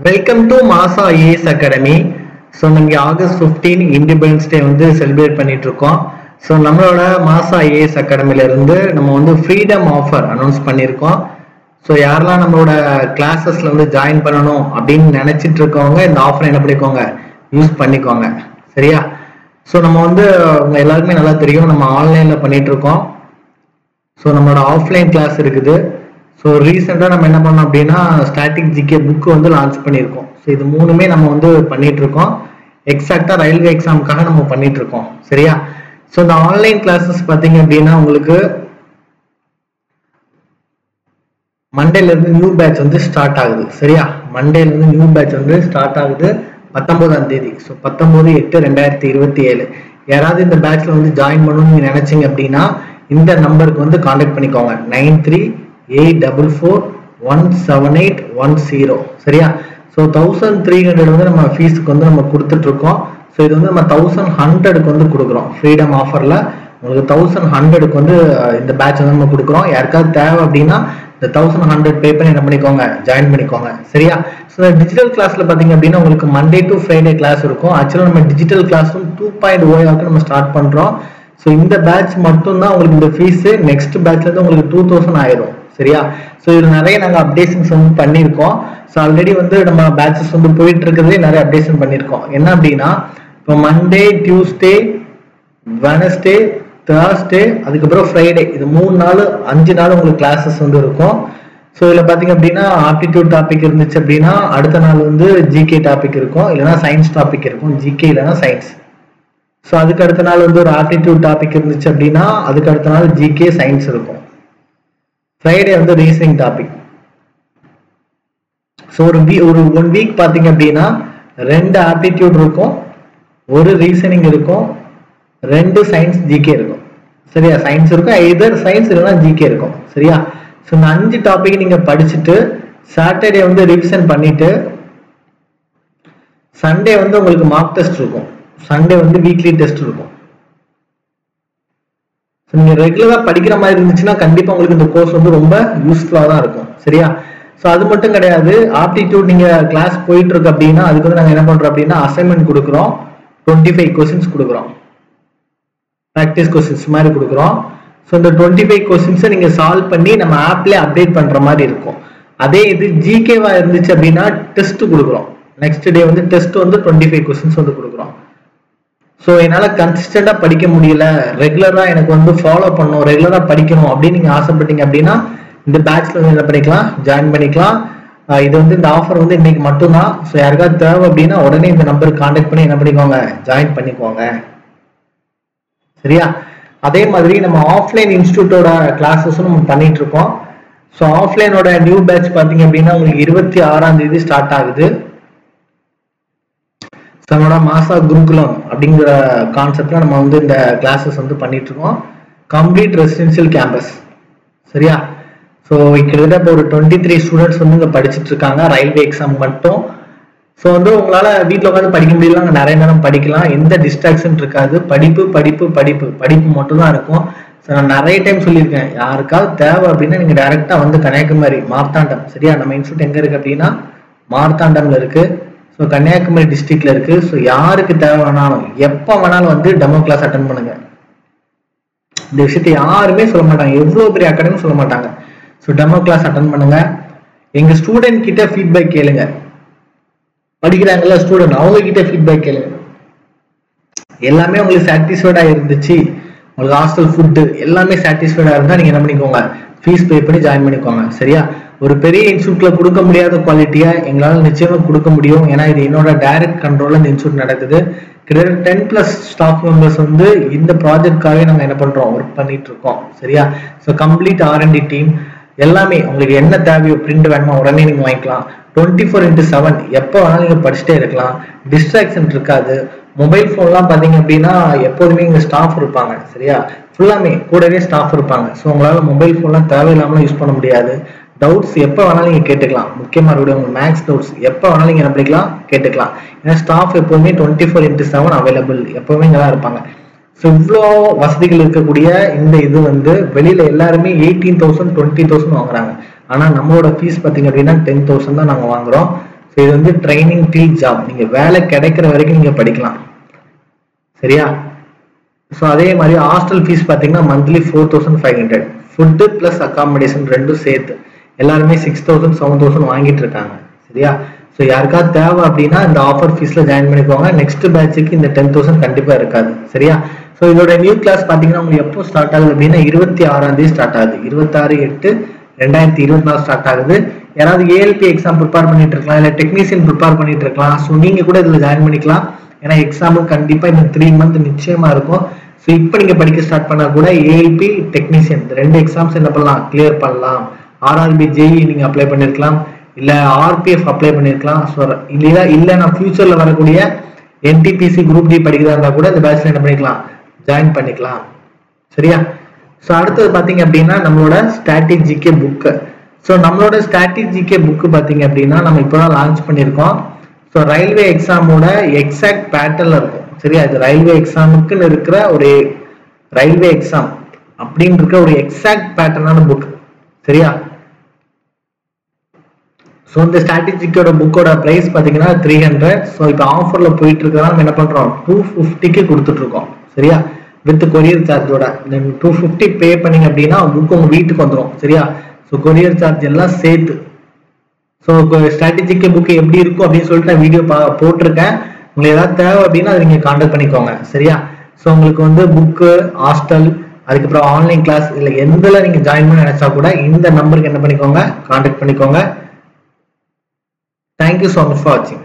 welcome to Masa IAS academy so நீங்கள் August fifteen independence day வந்து celebrate பண்ணிட்டு இருக்கோம் ஸோ நம்மளோட மாசா ஐஏஎஸ் அகாடமில இருந்து நம்ம வந்து ஃப்ரீடம் ஆஃபர் அனௌன்ஸ் பண்ணியிருக்கோம் ஸோ யாரெல்லாம் நம்மளோட கிளாஸஸ்ல வந்து ஜாயின் பண்ணணும் அப்படின்னு நினைச்சிட்டு இருக்கவங்க இந்த ஆஃபர் என்ன பண்ணிக்கோங்க யூஸ் பண்ணிக்கோங்க சரியா ஸோ நம்ம வந்து உங்க எல்லாருக்குமே நல்லா தெரியும் நம்ம ஆன்லைன்ல பண்ணிட்டு இருக்கோம் ஸோ நம்மளோட ஆஃப்லைன் கிளாஸ் இருக்குது ஸோ ரீசெண்டாக நம்ம என்ன பண்ணோம் அப்படின்னா ஸ்டாட்டிக் ஜிகே புக் வந்து லான்ச் பண்ணியிருக்கோம் ஸோ இது மூணுமே நம்ம வந்து பண்ணிட்டு இருக்கோம் எக்ஸாக்டாக ரயில்வே எக்ஸாமுக்காக நம்ம பண்ணிட்டு இருக்கோம் சரியா ஸோ இந்த ஆன்லைன் கிளாஸஸ் பார்த்தீங்க அப்படின்னா உங்களுக்கு மண்டேல இருந்து நியூ பேட்ச் வந்து ஸ்டார்ட் ஆகுது சரியா மண்டேல இருந்து நியூ பேட்ச் வந்து ஸ்டார்ட் ஆகுது பத்தொன்பதாம் தேதி ஸோ பத்தொன்பது எட்டு ரெண்டாயிரத்தி இருபத்தி ஏழு யாராவது இந்த பேட்ச்ல வந்து ஜாயின் பண்ணணும்னு நீங்க நினைச்சீங்க அப்படின்னா இந்த நம்பருக்கு வந்து காண்டாக்ட் பண்ணிக்கோங்க nine three eight double four one seven eight one zero சரியா ஸோ தௌசண்ட் த்ரீ ஹண்ட்ரட் வந்து நம்ம ஃபீஸுக்கு வந்து நம்ம கொடுத்துட்டு இருக்கோம் ஸோ இது வந்து நம்ம தௌசண்ட் ஹண்ட்ரடுக்கு வந்து கொடுக்குறோம் ஃப்ரீடம் ஆஃபர்ல உங்களுக்கு தௌசண்ட் ஹண்ட்ரடுக்கு வந்து அஹ், இந்த பேட்ச் வந்து நம்ம கொடுக்குறோம் யாருக்காவது தேவை அப்படின்னா இந்த தௌசண்ட் ஹண்ட்ரட் பே பண்ணி என்ன பண்ணிக்கோங்க ஜாயின் பண்ணிக்கோங்க சரியா ஸோ டிஜிட்டல் கிளாஸ்ல பாத்தீங்க அப்படின்னா உங்களுக்கு மண்டே டு ஃப்ரைடே கிளாஸ் இருக்கும் ஆக்சுவலாக நம்ம டிஜிட்டல் கிளாஸும் டூ பாயிண்ட் ஓயாவுக்கு நம்ம ஸ்டார்ட் பண்றோம் ஸோ இந்த பேட்ச் மட்டும்தான் உங்களுக்கு இந்த ஃபீஸ் நெக்ஸ்ட் பேட்ச்ல இருந்து உங்களுக்கு டூ தௌசண்ட் ஆயிரும் சரியா ஸோ இதில் நிறைய நாங்கள் அப்டேஷன்ஸ் வந்து பண்ணியிருக்கோம் ஸோ ஆல்ரெடி வந்து நம்ம பேட்சஸ் வந்து போயிட்டு இருக்கிறதே நிறைய அப்டேஷன் பண்ணியிருக்கோம் என்ன அப்படின்னா இப்போ மண்டே டியூஸ்டே வெனஸ்டே தேர்ஸ்டே அதுக்கப்புறம் ஃப்ரைடே இது மூணு நாள் அஞ்சு நாள் உங்களுக்கு கிளாஸஸ் வந்து இருக்கும் ஸோ இதில் பார்த்தீங்க அப்படின்னா ஆப்டிடியூட் டாபிக் இருந்துச்சு அப்படின்னா அடுத்த நாள் வந்து ஜிகே டாபிக் இருக்கும் இல்லைன்னா சயின்ஸ் டாபிக் இருக்கும் ஜிகே இல்லைன்னா சயின்ஸ் ஸோ அதுக்கு அடுத்த நாள் வந்து ஒரு ஆப்டிடியூட் டாபிக் இருந்துச்சு அப்படின்னா அதுக்கு அடுத்த நாள் ஜிகே சயின்ஸ் இருக்கும் ஃப்ரைடே வந்து ரீசனிங் டாபிக் ஸோ ஒரு வீ ஒரு ஒன் வீக் பார்த்தீங்க அப்படின்னா ரெண்டு ஆப்டிடியூட் இருக்கும் ஒரு ரீசனிங் இருக்கும் ரெண்டு சயின்ஸ் ஜிகே இருக்கும் சரியா சயின்ஸ் இருக்கும் எதர் சயின்ஸ் இல்லைன்னா ஜிகே இருக்கும் சரியா ஸோ இந்த அஞ்சு டாபிக் நீங்க படிச்சுட்டு சாட்டர்டே வந்து ரிவிஷன் பண்ணிட்டு சண்டே வந்து உங்களுக்கு மார்க் டெஸ்ட் இருக்கும் சண்டே வந்து வீக்லி டெஸ்ட் இருக்கும் So, நீங்க ரெகுலரா படிக்கிற மாதிரி இருந்துச்சுன்னா கண்டிப்பா உங்களுக்கு இந்த கோர்ஸ் வந்து ரொம்ப யூஸ்ஃபுல்லா தான் இருக்கும் சரியா ஸோ அது மட்டும் கிடையாது ஆப்டிடியூட் நீங்க கிளாஸ் போயிட்டு இருக்கு அப்படின்னா அதுக்கு வந்து நாங்க என்ன பண்றோம் அப்படின்னா அசைன்மெண்ட் கொடுக்குறோம் டுவெண்ட்டி ஃபைவ் கொஸ்டின்ஸ் கொடுக்குறோம் ப்ராக்டிஸ் கொஸ்டின்ஸ் மாதிரி கொடுக்குறோம் ஸோ இந்த டுவெண்ட்டி ஃபைவ் கொஸ்டின்ஸை நீங்க சால்வ் பண்ணி நம்ம ஆப்லேயே அப்டேட் பண்ற மாதிரி இருக்கும் அதே இது ஜிகேவா இருந்துச்சு அப்படின்னா டெஸ்ட் கொடுக்குறோம் நெக்ஸ்ட் டே வந்து டெஸ்ட் வந்து டுவெண்ட்டி ஃபைவ் கொஸ்டின்ஸ் வந்து கொடுக்குறோம் ஸோ என்னால் கன்சிஸ்டண்டாக படிக்க முடியல ரெகுலராக எனக்கு வந்து ஃபாலோ பண்ணணும் ரெகுலராக படிக்கணும் அப்படின்னு நீங்கள் ஆசைப்பட்டீங்க அப்படின்னா இந்த பேட்ச்ல வந்து என்ன பண்ணிக்கலாம் ஜாயின் பண்ணிக்கலாம் ஆஹ் இது வந்து இந்த ஆஃபர் வந்து இன்னைக்கு மட்டும்தான் ஸோ யாருக்காவது தேவை அப்படின்னா உடனே இந்த நம்பருக்கு காண்டாக்ட் பண்ணி என்ன பண்ணிக்கோங்க ஜாயின் பண்ணிக்கோங்க சரியா அதே மாதிரி நம்ம ஆஃப்லைன் இன்ஸ்டியூட்டோட கிளாஸஸும் நம்ம பண்ணிட்டு இருக்கோம் ஸோ ஆஃப்லைனோட நியூ பேட்ச் பார்த்தீங்க அப்படின்னா உங்களுக்கு இருபத்தி ஆறாம் தேதி ஸ்டார்ட் ஆகுது So, நம்மளோட மாசா குருகுலம் அப்படிங்கிற கான்செப்ட்ல நம்ம வந்து இந்த கிளாஸஸ் வந்து பண்ணிட்டு இருக்கோம் கம்ப்ளீட் ரெசிடென்சியல் கேம்பஸ் சரியா ஸோ கிட்டத்தட்ட இப்போ ஒரு டுவெண்ட்டி த்ரீ ஸ்டூடெண்ட்ஸ் வந்து இங்கே படிச்சுட்டு இருக்காங்க ரயில்வே எக்ஸாம் மட்டும் ஸோ வந்து உங்களால் வீட்டில் உட்காந்து படிக்க முடியல அங்கே நிறைய நேரம் படிக்கலாம் எந்த டிஸ்ட்ராக்ஷன் இருக்காது படிப்பு படிப்பு படிப்பு படிப்பு மட்டும்தான் இருக்கும் ஸோ நான் நிறைய டைம் சொல்லியிருக்கேன் யாருக்காவது தேவை அப்படின்னா நீங்கள் டேரெக்டாக வந்து கன்னியாகுமரி மார்த்தாண்டம் சரியா நம்ம இன்ஸ்டியூட் எங்கே இருக்குது அப்படின்னா மார்த்தாண்டம்ல இருக்கு ஸோ கன்னியாகுமரி டிஸ்ட்ரிக்ட்ல இருக்கு ஸோ யாருக்கு தேவை வேணாலும் எப்போ வேணாலும் வந்து டெமோ கிளாஸ் அட்டன் பண்ணுங்க இந்த விஷயத்தை யாருமே சொல்ல மாட்டாங்க எவ்வளோ பெரிய அகாடமி சொல்ல மாட்டாங்க ஸோ டெமோ கிளாஸ் அட்டன் பண்ணுங்க எங்க ஸ்டூடெண்ட் கிட்ட ஃபீட்பேக் கேளுங்க படிக்கிறாங்கல்ல ஸ்டூடெண்ட் அவங்க கிட்ட ஃபீட்பேக் கேளுங்க எல்லாமே உங்களுக்கு சாட்டிஸ்ஃபைடா இருந்துச்சு உங்களுக்கு ஹாஸ்டல் ஃபுட்டு எல்லாமே சாட்டிஸ்ஃபைடா இருந்தா நீங்க என்ன பண்ணிக்கோங்க ஃபீஸ் பே பண்ணி ஜாயின் பண்ணிக்கோங்க சரியா ஒரு பெரிய இன்ஸ்டியூட்ல கொடுக்க முடியாத குவாலிட்டியா எங்களால நிச்சயமா கொடுக்க முடியும் ஏன்னா இது என்னோட டைரக்ட் கண்ட்ரோல்ல இந்த இன்ஸ்டியூட் நடக்குது கிட்டத்தட்ட டென் பிளஸ் ஸ்டாஃப் மெம்பர்ஸ் வந்து இந்த ப்ராஜெக்ட்காகவே நாங்க என்ன பண்றோம் ஒர்க் பண்ணிட்டு இருக்கோம் சரியா ஸோ கம்ப்ளீட் ஆர்என்டி டீம் எல்லாமே உங்களுக்கு என்ன தேவையோ பிரிண்ட் வேணுமா உடனே நீங்க வாங்கிக்கலாம் டுவெண்ட்டி ஃபோர் இன்ட்டு செவன் எப்போ வேணாலும் நீங்க படிச்சுட்டே இருக்கலாம் டிஸ்ட்ராக்ஷன் இருக்காது மொபைல் ஃபோன்லாம் பார்த்தீங்க அப்படின்னா எப்போதுமே இங்கே ஸ்டாஃப் இருப்பாங்க சரியா ஃபுல்லாமே கூடவே ஸ்டாஃப் இருப்பாங்க ஸோ உங்களால் மொபைல் ஃபோன்லாம் தேவையில்லாமல் யூஸ் பண்ண முடியாது டவுட்ஸ் எப்போ வேணாலும் நீங்கள் கேட்டுக்கலாம் முக்கியமாக இருக்கக்கூடிய உங்கள் மேக்ஸ் டவுட்ஸ் எப்போ வேணாலும் நீங்கள் என்ன பண்ணிக்கலாம் கேட்டுக்கலாம் ஏன்னா ஸ்டாஃப் எப்போதுமே twenty four into seven available எப்போவுமே இங்கே தான் இருப்பாங்க ஸோ இவ்வளோ வசதிகள் இருக்கக்கூடிய இந்த இது வந்து வெளியில எல்லாருமே எயிட்டீன் தௌசண்ட் டுவெண்ட்டி தௌசண்ட் வாங்குறாங்க ஆனால் நம்மளோட ஃபீஸ் பார்த்தீங்க அப்படின்னா டென் தௌசண்ட் தான் நாங்கள் வாங்குறோம் ஸோ இது வந்து ட்ரைனிங் டில் ஜாப் நீங்கள் வேலை கிடைக்கிற வரைக்கும் நீங்கள் படிக்கலாம் சரியா ஸோ அதே மாதிரி ஹாஸ்டல் ஃபீஸ் பார்த்தீங்கன்னா monthly four thousand five hundred food plus accommodation ரெண்டும் சேர்த்து எல்லாருமே சிக்ஸ் தௌசண்ட் செவன் தௌசண்ட் வாங்கிட்டு இருக்காங்க சரியா ஸோ யாருக்காவது தேவை அப்படின்னா இந்த ஆஃபர் ஃபீஸில் ஜாயின் பண்ணிக்கோங்க நெக்ஸ்ட் பேட்சுக்கு இந்த டென் தௌசண்ட் கண்டிப்பாக இருக்காது சரியா ஸோ இதோட நியூ கிளாஸ் பார்த்தீங்கன்னா உங்களுக்கு எப்போ ஸ்டார்ட் ஆகுது அப்படின்னா இருபத்தி ஆறாம் தேதி ஸ்டார்ட் ஆகுது இருபத்தாறு எட்டு ரெண்டாயிரத்தி இருபத்தி நாலு ஸ்டார்ட் ஆகுது யாராவது ஏஎல்பி எக்ஸாம் ப்ரிப்பேர் பண்ணிட்டு இருக்கலாம் இல்லை டெக்னீஷியன் ப்ரிப்பேர் பண்ணிட்டு இருக்கலாம் ஸோ நீங்கள் கூட இதில் ஜாயின் பண்ணிக்கலாம் ஏன்னா எக்ஸாமும் கண்டிப்பாக இந்த த்ரீ மந்த் நிச்சயமா இருக்கும் ஸோ இப்போ நீங்கள் படிக்க ஸ்டார்ட் பண்ணா கூட ஏஎல்பி டெக்னீஷியன் இந்த ரெண்டு எக்ஸாம்ஸ் என்ன பண்ணலாம் கிளியர் பண்ணலாம் ஆர்ஆர்பி ஜேஇ நீங்கள் அப்ளை பண்ணியிருக்கலாம் இல்லை ஆர்பிஎஃப் அப்ளை பண்ணியிருக்கலாம் ஸோ இல்லையா இல்லை நான் ஃபியூச்சரில் வரக்கூடிய என்டிபிசி குரூப் டி படிக்கிறதா இருந்தால் கூட இந்த பேட்ச்ல என்ன பண்ணிக்கலாம் ஜாயின் பண்ணிக்கலாம் சரியா ஸோ அடுத்தது பார்த்தீங்க அப்படின்னா நம்மளோட ஸ்ட்ராட்டஜிக்கே புக்கு ஸோ நம்மளோட ஸ்ட்ராட்டஜிக்கே புக்கு பார்த்தீங்க அப்படின்னா நம்ம இப்போ தான் லான்ச் பண்ணியிருக்கோம் ஸோ ரயில்வே எக்ஸாமோட எக்ஸாக்ட் பேட்டர்ல இருக்கும் சரியா இது ரயில்வே எக்ஸாமுக்குன்னு இருக்கிற ஒரு ரயில்வே எக்ஸாம் அப்படின்னு இருக்கிற ஒரு எக்ஸாக்ட் பேட்டர்னான புக் சரியா ஸோ இந்த ஸ்ட்ராட்டஜிக்கோட புக்கோட ப்ரைஸ் பார்த்தீங்கன்னா த்ரீ ஹண்ட்ரட் ஸோ இப்போ ஆஃபரில் போயிட்டு இருக்கிறதா நம்ம என்ன பண்ணுறோம் டூ ஃபிஃப்டிக்கு கொடுத்துட்ருக்கோம் சரியா வித் கொரியர் சார்ஜோட தென் டூ ஃபிஃப்டி பே பண்ணீங்க அப்படின்னா புக் உங்கள் வீட்டுக்கு வந்துடும் சரியா ஸோ கொரியர் சார்ஜ் எல்லாம் சேர்த்து ஸோ ஸ்ட்ராட்டஜிக்கு புக் எப்படி இருக்கும் அப்படின்னு சொல்லிட்டு நான் வீடியோ பா போட்டிருக்கேன் உங்களுக்கு ஏதாவது தேவை அப்படின்னா அதை நீங்கள் காண்டாக்ட் பண்ணிக்கோங்க சரியா ஸோ உங்களுக்கு வந்து புக்கு ஹாஸ்டல் அதுக்கப்புறம் ஆன்லைன் கிளாஸ் இல்லை எந்தில் நீங்கள் ஜாயின் பண்ண நினைச்சா கூட இந்த நம்பருக்கு என்ன பண்ணிக்கோங்க காண்டாக்ட் பண்ணிக்கோங்க தேங்க்யூ ஸோ மச் ஃபார் வாட்சிங்